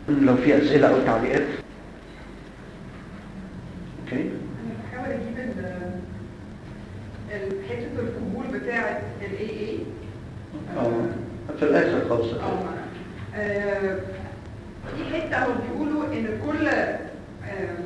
لو في اسئله او تعليقات اوكي انا بحاول اجيب ال- ال- حته القبول بتاعه الاي اي اه في الاخر خالص اه في حته هو بيقولوا ان كل آه،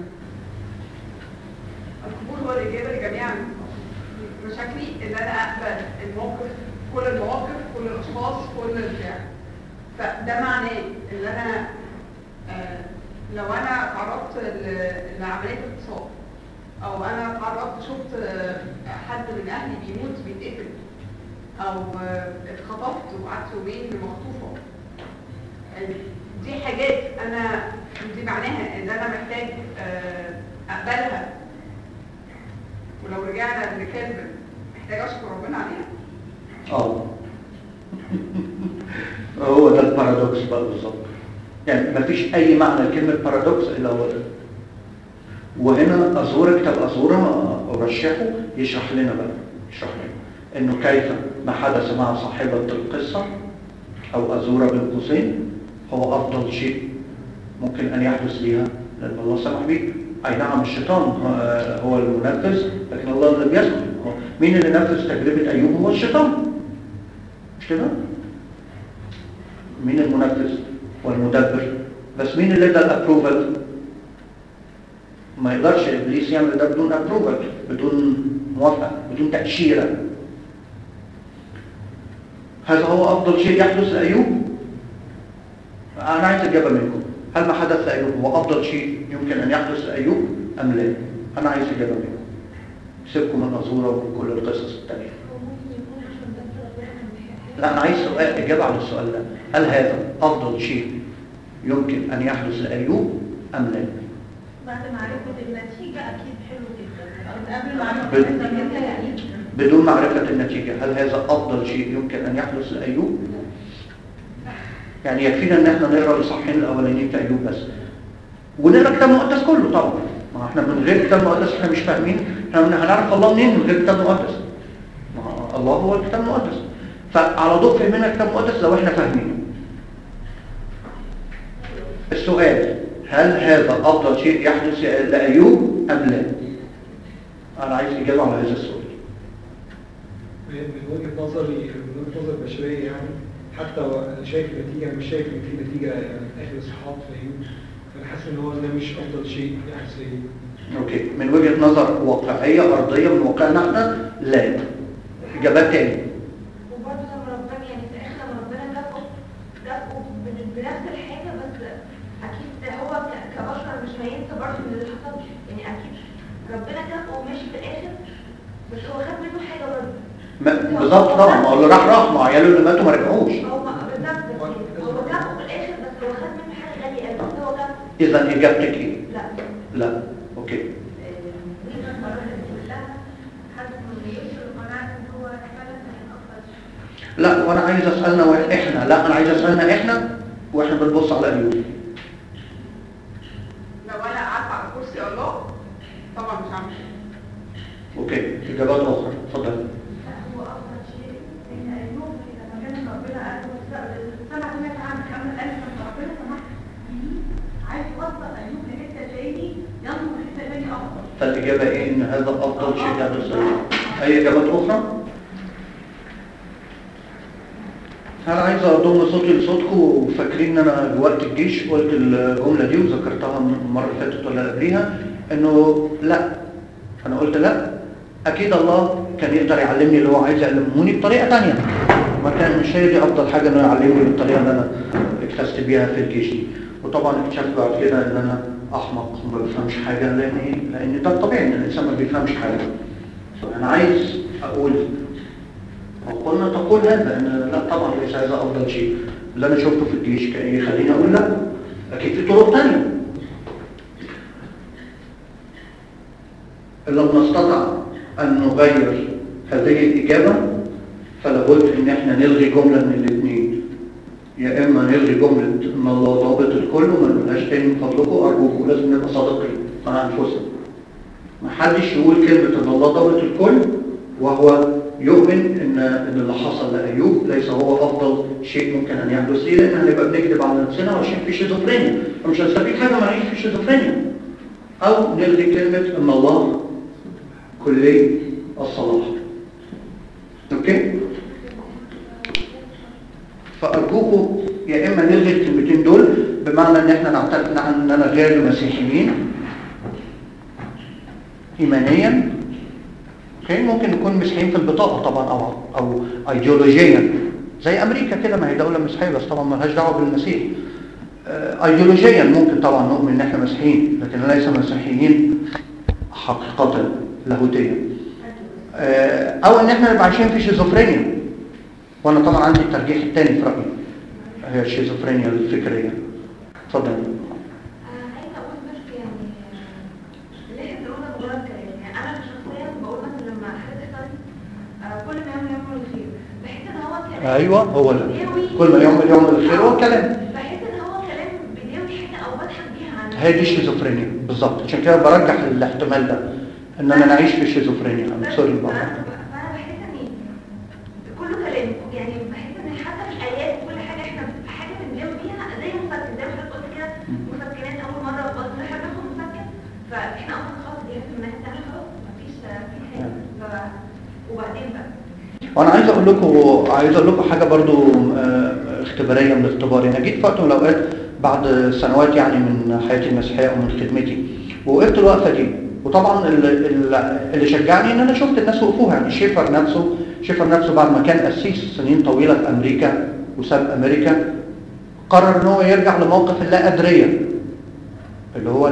القبول هو الاجابه لجميع مشاكلي ان انا اقبل الموقف كل المواقف كل الاشخاص كل البتاع فده معناه ان انا آه، لو انا تعرضت ل- لعمليه اغتصاب او انا تعرضت شفت آه، حد من اهلي بيموت بيتقتل او آه، اتخطفت وقعدت يومين مخطوفه يعني دي حاجات انا دي معناها ان انا محتاج آه، اقبلها ولو رجعنا لكلمه محتاج اشكر ربنا عليها اه هو ده البارادوكس بقى بالظبط يعني مفيش اي معنى لكلمه بارادوكس الا هو ده وهنا ازور كتاب ازورها ارشحه يشرح لنا بقى يشرح لنا انه كيف ما حدث مع صاحبه القصه او ازوره بين قوسين هو افضل شيء ممكن ان يحدث ليها لان الله سمح به اي نعم الشيطان هو- هو المنفذ لكن الله لم يسمح هو- مين اللي نفذ تجربه ايوب هو الشيطان مش كده مين المنفذ والمدبر بس مين اللي ادى الابروفال ما يقدرش ابليس يعمل ده بدون ابروفال بدون موافقه بدون تاشيره هذا هو افضل شيء يحدث لايوب انا عايز اجابه منكم هل ما حدث لايوب هو افضل شيء يمكن ان يحدث لايوب ام لا انا عايز اجابه منكم سيبكم من الازوره ومن كل القصص الثانيه لا أنا عايز سؤال إجابة على السؤال ده هل هذا أفضل شيء يمكن أن يحدث لأيوب أم لا؟ بعد معرفة النتيجة أكيد حلو جدا قبل معرفة بال- النتيجة يعني بدون معرفة النتيجة هل هذا أفضل شيء يمكن أن يحدث لأيوب؟ يعني يكفينا أن احنا نقرأ الصحين الأولانيين في أيوب بس ونقرأ كتاب مقدس كله طبعا ما احنا من غير كتاب مقدس احنا مش فاهمين احنا هنعرف الله منين من غير كتاب مقدس ما الله هو الكتاب المقدس فعلى ضوء فهمنا الكتاب المقدس لو احنا فاهمينه السؤال هل هذا أفضل شيء يحدث لأيوب أم لا؟ أنا عايز إجابة على هذا السؤال من وجهة نظري من وجهة نظر بشرية يعني حتى لو انا شايف النتيجة أنا مش شايف ان في نتيجة يعني اخر اصحاحات في ايوب فانا حاسس ان هو ده مش افضل شيء يحدث لايوب أوكي من وجهة نظر واقعية أرضية من واقعنا احنا لا إجابات تاني وبرضه لما ربنا يعني في الآخر لما ربنا كافئه كافئه بن- بنفس الحاجة بس أكيد هو ك- كبشر مش هينسى برضه من اللي حصل يعني أكيد ربنا كافئه وماشي في الآخر بس هو خد منه حاجة برضه ما- بالظبط طبعا ما هو اللي راح راح ما عياله اللي ماتوا ما رجعوش هو ما- بالظبط بس هو كافئه في الآخر بس هو خد منه حاجة غالية قوي بس هو كافئه إذا إجابتك إيه؟ لا لا أوكي لا وأنا عايز أسألنا وإح- إحنا لا أنا عايز أسألنا إحنا وإحنا بنبص على أيوب لو انا قعدت على كرسي الله طبعا مش هعمل كده. أوكي إجابات أخرى اتفضل هو أفضل شيء إن أيوب لما كان ربنا قال له سبع سنة عام كامل قال لما ربنا سمح عايز يوصل أيوب لحتة تاني ينظر لحتة تاني أفضل فالإجابة إيه إن هذا أفضل شيء يحدث لأيوب أي إجابات أخرى؟ أنا عايز أضم صوتي لصوتكم وفاكرين إن أنا وقت الجيش قلت الجملة دي وذكرتها المرة اللي فاتت ولا قبليها إنه لا أنا قلت لا أكيد الله كان يقدر يعلمني اللي هو عايز يعلموني بطريقة تانية ما كان مش هي دي أفضل حاجة إنه يعلمني بالطريقة اللي أنا اكتسبت بيها في الجيش دي وطبعا اكتشفت بعد كده إن أنا أحمق وما بفهمش حاجة لأن إيه؟ لأن ده الطبيعي إن الإنسان ما بيفهمش حاجة أنا عايز أقول وقلنا تقول هذا ان لا طبعا ليس هذا افضل شيء اللي انا شفته في الجيش كان يخليني اقول لا اكيد في طرق ثانيه ان لم نستطع ان نغير هذه الاجابه فلابد ان احنا نلغي جمله من الاثنين يا اما نلغي جمله ان الله ضابط الكل وما نقولهاش تاني من فضلكم ارجوكم لازم نبقى صادقين مع انفسنا ما حدش يقول كلمه ان الله ضابط الكل وهو يؤمن ان ان اللي حصل لايوب ليس هو افضل شيء ممكن ان يحدث ليه لان هنبقى بنكذب على نفسنا وعايشين في شيزوفرينيا فمش هنستفيد حاجه ما نعيش في شيزوفرينيا او نلغي كلمه ان الله كلي الصلاح اوكي فارجوكم يا اما نلغي الكلمتين دول بمعنى ان احنا نعترف اننا غير مسيحيين ايمانيا اوكي ممكن نكون مسيحيين في البطاقه طبعا او او ايديولوجيا زي امريكا كده ما هي دوله مسيحيه بس طبعا ما لهاش دعوه بالمسيح آه، ايديولوجيا ممكن طبعا نؤمن ان احنا مسيحيين لكن ليس مسيحيين حقيقه لاهوتيا آه، او ان احنا نبقى عايشين في شيزوفرينيا وانا طبعا عندي الترجيح الثاني في رايي هي الشيزوفرينيا الفكريه اتفضل أنا عايزة أقول بس يعني اللي احنا بنقوله مجرد كلام يعني أنا شخصيا بقول مثلا لما حد اختار كل ما يعمل يعمل الخير بحس إن هو كلام ايوه هو ده بيداوي- كل ما يعمل يعمل الخير هو كلام بحس إن هو كلام بيداوي حاجة أو بضحك بيها عن هي دي الشيزوفرينيا بالظبط عشان كده برجح الاحتمال ده ان انا نعيش في الشيزوفرينيا I'm سوري بابا فأنا بحس إن كله كلام يعني بحس إن حتى في الآيات وكل حاجة احنا حاجة بنداوي بيها زي مسكن زي ما حضرتك قلت كده مسكنات أول مرة بس احنا بناخد مسكن فاحنا أصلا خلاص جهزنا من ناحية تانية خلاص مفيش مفيش حاجة ف- وبعدين بقى وانا عايز اقول لكم عايز اقول لكم حاجه برضو آه، اختباريه من اختباري انا جيت في وقت من الاوقات بعد سنوات يعني من حياتي المسيحيه ومن خدمتي ووقفت الوقفه دي وطبعا ال- ال- اللي شجعني ان انا شفت الناس وقفوها يعني شيفر نفسه شيفر نفسه بعد ما كان قسيس سنين طويله في امريكا وساب امريكا قرر ان هو يرجع لموقف اللا قدريه اللي هو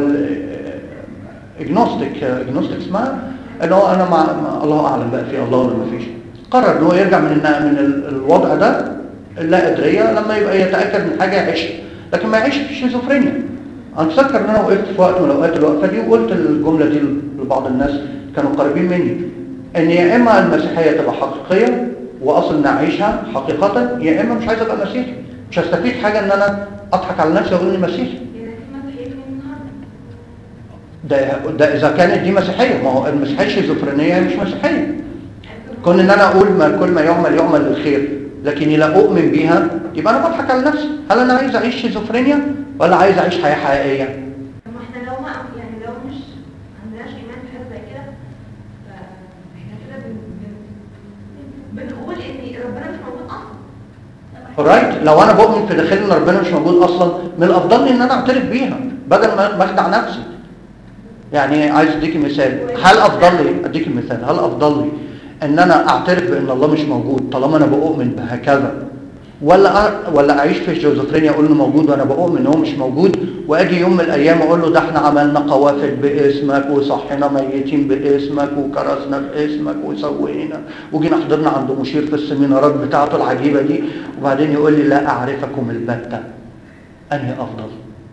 اجنوستيك اجنوستيك اسمها ان هو انا مع مع- الله اعلم بقى في الله ولا ما فيش قرر ان هو يرجع من النا- من ال- الوضع ده اللا قدريه لما يبقى يتاكد من حاجه يعيشها لكن ما يعيش في شيزوفرينيا انا اتذكر ان انا وقفت في وقت من الاوقات الوقفه دي وقلت الجمله دي لبعض الناس كانوا قريبين مني ان يا اما المسيحيه تبقى حقيقيه واصل نعيشها حقيقه يا اما مش عايز ابقى مسيحي مش هستفيد حاجه ان انا اضحك على نفسي واقول اني مسيحي يعني في مسيحيين من النهارده ده ده اذا كانت دي مسيحيه ما هو المسيحيه الشيزوفرينيه مش مسيحيه كون ان انا اقول ما كل ما يعمل يعمل للخير لكني لا اؤمن بيها يبقى انا بضحك على نفسي هل انا عايز اعيش شيزوفرينيا ولا عايز اعيش حياه حقيقيه طب ما احنا لو ما يعني لو مش عندناش ايمان في حاجه زي كده فاحنا كده بن بن بنقول ان ربنا مش موجود اصلا رايت لو انا بؤمن في داخلي ان ربنا مش موجود اصلا من الافضل لي ان انا اعترف بيها بدل ما ما اخدع نفسي يعني عايز اديكي مثال هل افضل لي اديكي مثال هل افضل لي ان انا اعترف بان الله مش موجود طالما انا بؤمن بهكذا ولا أ- ولا اعيش في شيزوفرينيا اقول انه موجود وانا بؤمن ان هو مش موجود واجي يوم من الايام اقول له ده احنا عملنا قوافل باسمك وصحينا ميتين باسمك وكرسنا باسمك وسوينا وجينا حضرنا عند مشير في السيمينارات بتاعته العجيبه دي وبعدين يقول لي لا اعرفكم البتة انهي افضل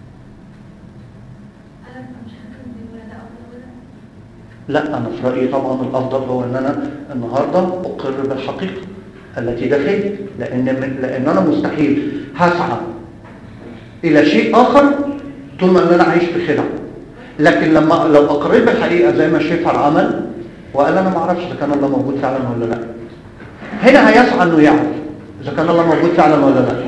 انا مش هكمل دي ولا ده افضل ولا لا انا في رايي طبعا الافضل هو ان انا النهارده اقر بالحقيقه التي داخلي لان لان انا مستحيل هسعى الى شيء اخر طول ما ان انا عايش في خدع لكن لما لو اقريت بالحقيقه زي ما الشيفر عمل وقال انا ما اعرفش اذا كان الله موجود فعلا ولا لا هنا هيسعى انه يعرف اذا كان الله موجود فعلا ولا لا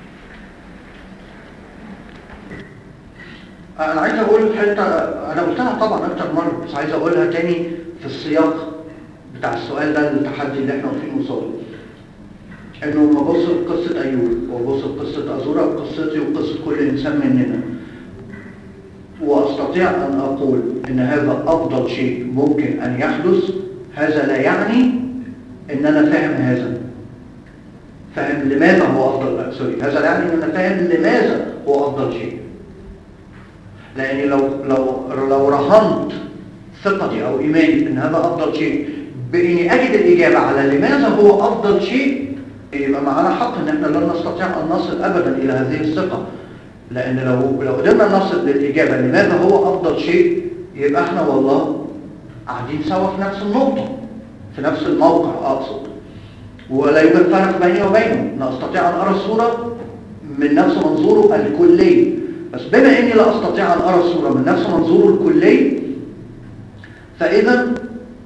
انا عايز اقول حته انا قلتها طبعا اكتر مره بس عايز اقولها تاني في السياق بتاع السؤال ده التحدي اللي احنا واقفين قصاده انه لما ابص لقصه ايوب وابص لقصه ازورا وقصتي وقصه كل انسان مننا واستطيع ان اقول ان هذا افضل شيء ممكن ان يحدث هذا لا يعني ان انا فاهم هذا فاهم لماذا هو افضل لا سوري هذا لا يعني ان انا فاهم لماذا هو افضل شيء لاني لو لو لو رهنت ثقتي او ايماني ان هذا افضل شيء باني اجد الاجابه على لماذا هو افضل شيء يبقى معانا حق ان احنا لن نستطيع ان نصل ابدا الى هذه الثقه لان لو لو قدرنا نصل للاجابه لماذا هو افضل شيء يبقى احنا والله قاعدين سوا في نفس النقطه في نفس الموقع اقصد ولا يوجد فرق بيني وبينه لا استطيع ان ارى الصوره من نفس منظوره الكلي بس بما اني لا استطيع ان ارى الصوره من نفس منظوره الكلي فاذا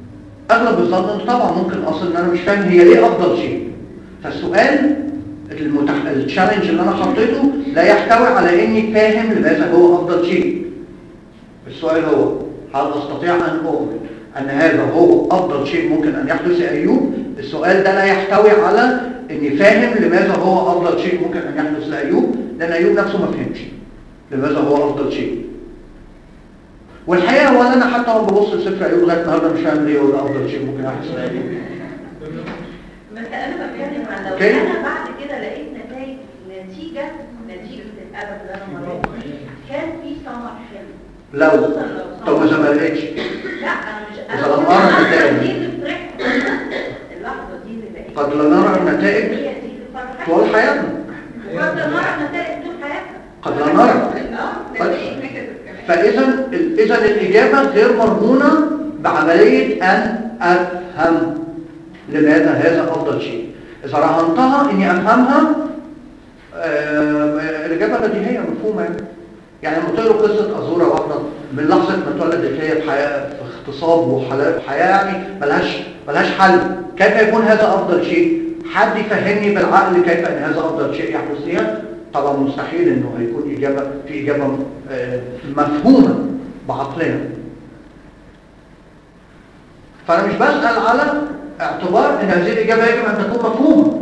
اغلب الظن انه طبعا ممكن اصلا ان انا مش فاهم هي ليه افضل شيء فالسؤال المتح... التشالنج اللي انا حطيته لا يحتوي على اني فاهم لماذا هو افضل شيء السؤال هو هل استطيع ان اؤمن ان هذا هو افضل شيء ممكن ان يحدث لايوب السؤال ده لا يحتوي على اني فاهم لماذا هو افضل شيء ممكن ان يحدث لايوب لان ايوب نفسه ما فهمش لماذا هو افضل شيء والحقيقه هو انا حتى وانا ببص لسفر ايوب لغايه النهارده مش فاهم ليه هو ده افضل شيء ممكن يحدث لايوب بس انا بتكلم عن لو أوكي. انا بعد كده لقيت نتائج نتيجه نتيجه الادب اللي انا مريت بيه، كان في ثمر حلو لو خصوصاً لو طب ثمر- اذا ما لقيتش لا انا مش إذا انا لم قلت أرى اللحظة النتائج. دي اللي فرحت اللحظه دي اللي لقيت قد لا نرى النتائج هي دي اللي فرحت طول حياتنا وقد لا نرى النتائج طول حياتنا قد لا نرى اه نتائج نيجاتيف كمان فاذا اذا الاجابه غير مرهونه بعمليه ان افهم لماذا هذا افضل شيء اذا رهنتها اني افهمها آه، الاجابه بديهيه مفهومه يعني يعني لما تقرا قصه ازوره واحده من لحظه ما اتولدت هي في حياه في اغتصاب وحلا- وحياه يعني ملهاش ملهاش حل كيف يكون هذا افضل شيء حد يفهمني بالعقل كيف ان هذا افضل شيء يحدث ليها طبعا مستحيل انه هيكون اجابه في اجابه آه، مفهومه بعقلنا فانا مش بسال على اعتبار ان هذه الاجابه يجب ان تكون مفهومه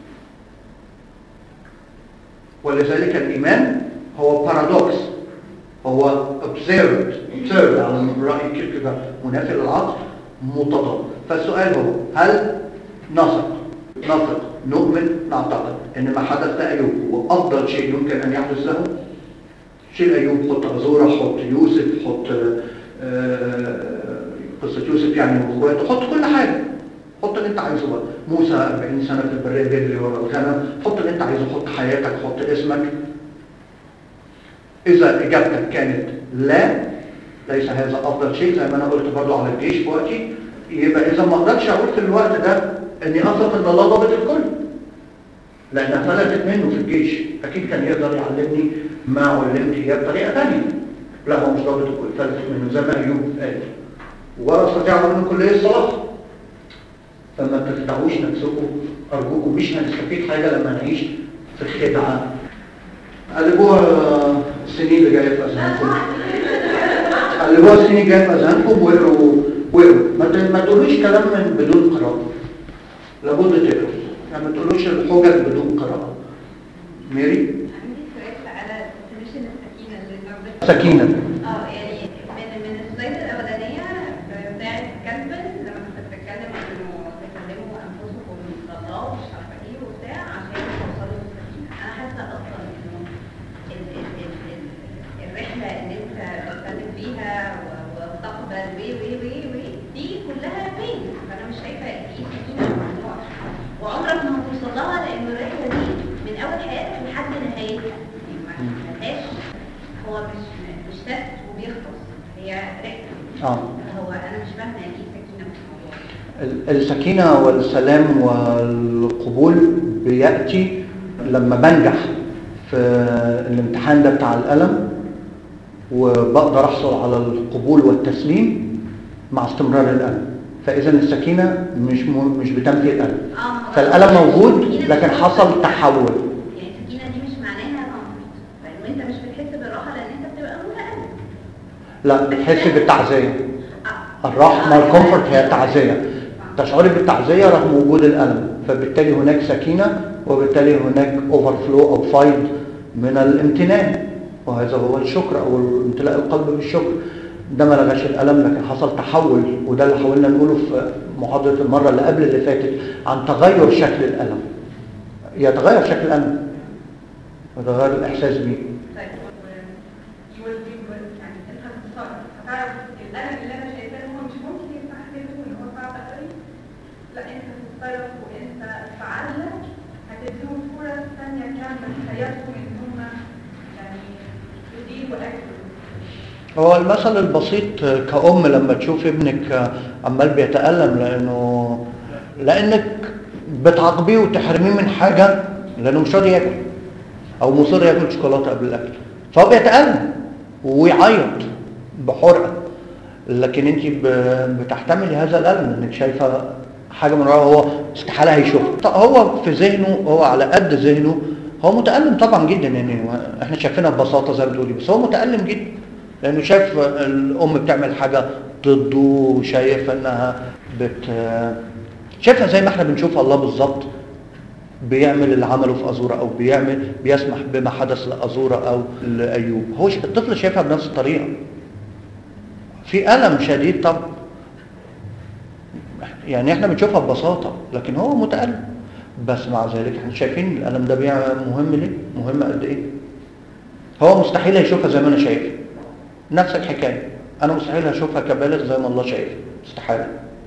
ولذلك الإيمان هو بارادوكس هو observed observed على رأي كيركيجار منافي للعقل متضاد فالسؤال هو هل نثق نثق نؤمن نعتقد ان ما حدث لأيوب هو أفضل شيء يمكن أن يحدث له شيل أيوب حط أزورة حط يوسف حط آه، قصة يوسف يعني واخواته حط كل حاجة حط اللي انت عايزه بقى موسى 40 سنة في البرية بيجري ورا الغنم حط اللي انت عايزه حط حياتك حط اسمك إذا إجابتك كانت لا ليس هذا أفضل شيء زي ما أنا قلت برضو على الجيش في وقتي يبقى إذا ما أقدرش أقول في الوقت ده إني أثق إن الله ضابط الكل لأنها فلتت منه في الجيش أكيد كان يقدر يعلمني ما علمت إياه بطريقة ثانية لا هو مش ضابط الكل فلتت منه زي ما أيوب قال ولا أستطيع منه كلية الصلاح فما تخدعوش نفسكم أرجوكم مش هنستفيد حاجة لما نعيش في الخدعة قلبوها السنين اللي جاية في أذهانكم قلبوها السنين الجاية في أذهانكم واقروا واقروا ما ت- ما تقولوش كلام من بدون قراءة لابد تقروا يعني ما تقولوش الحجج بدون قراءة ميري عندي سؤال على definition السكينة اللي موجودة سكينة اه يعني من من السلايد الأولانية بتاعت كالفن لما كنت بتتكلم إنه تكلموا أنفسكم لله ومش عارفة إيه وبتاع عشان توصلوا للسكينة أنا حاسة أصلا إنه ال- ال- ال- ال- الرحلة اللي أنت بتتكلم فيها و- وتقبل و و و و دي كلها بين فأنا مش شايفة إيه سكينة في الموضوع وعمرك ما هتوصل لها لأن الرحلة دي من أول حياتك لحد نهايتها يعني ما ملهاش هو مش مش تست وبيخلص هي رحلة آه. هو أنا مش فاهمة يعني إيه سكينة في الموضوع ال- السكينة والسلام والقبول بيأتي لما بنجح في الامتحان ده بتاع الألم وبقدر أحصل على القبول والتسليم مع استمرار الألم فإذا السكينة مش م... مش بتنفي الألم اه ما هو فالألم موجود السكينة مش لكن حصل تحول يعني السكينة دي مش معناها كومفورت لأنه أنت مش بتحس بالراحة لأن أنت بتبقى متألم لا بتحس بالتعزية آه. الرحمة آه، الكومفورت يعني- هي التعزية آه. تشعري بالتعزية رغم وجود الألم فبالتالي هناك سكينة وبالتالي هناك اوفر فلو أو فايض من الامتنان وهذا هو الشكر أو امتلاء القلب بالشكر ده ما لغاش الألم لكن حصل تحول وده اللي حاولنا نقوله في محاضرة المرة اللي قبل اللي فاتت عن تغير شكل الألم يتغير شكل الألم وتغير الإحساس بيه طيب والدي يعني انت هتتصرف هتعرف الالم اللي انا شايفاه ان هو مش ممكن ينفع احسبه ان هو صعب قوي لا انت هتتصرف وانت فعالة هتديهم فرص ثانية كاملة في حياتهم ان هم يعني يديروا اكل هو المثل البسيط كأم لما تشوف ابنك عمال بيتألم لأنه لأنك بتعاقبيه وتحرميه من حاجة لأنه مش راضي ياكل أو مصر ياكل شوكولاتة قبل الأكل فهو بيتألم ويعيط بحرقة لكن انت ب- بتحتملي هذا الالم انك شايفه حاجه من وراه هو استحاله هيشوفها طب هو في ذهنه هو على قد ذهنه هو متالم طبعا جدا يعني احنا شايفينها ببساطه زي ما بتقولي بس هو متالم جدا لانه شايف الام بتعمل حاجه ضده وشايف انها بت شايفها زي ما احنا بنشوف الله بالظبط بيعمل اللي عمله في أزورة أو بيعمل بيسمح بما حدث لأزورة أو لأيوب هو ش- الطفل شايفها بنفس الطريقة في ألم شديد طب يعني احنا بنشوفها ببساطة لكن هو متألم بس مع ذلك احنا شايفين الألم ده بيع- مهم ليه مهم قد ايه هو مستحيل هيشوفها زي ما انا شايف نفس الحكاية انا مستحيل هشوفها كبالغ زي ما الله شايف استحالة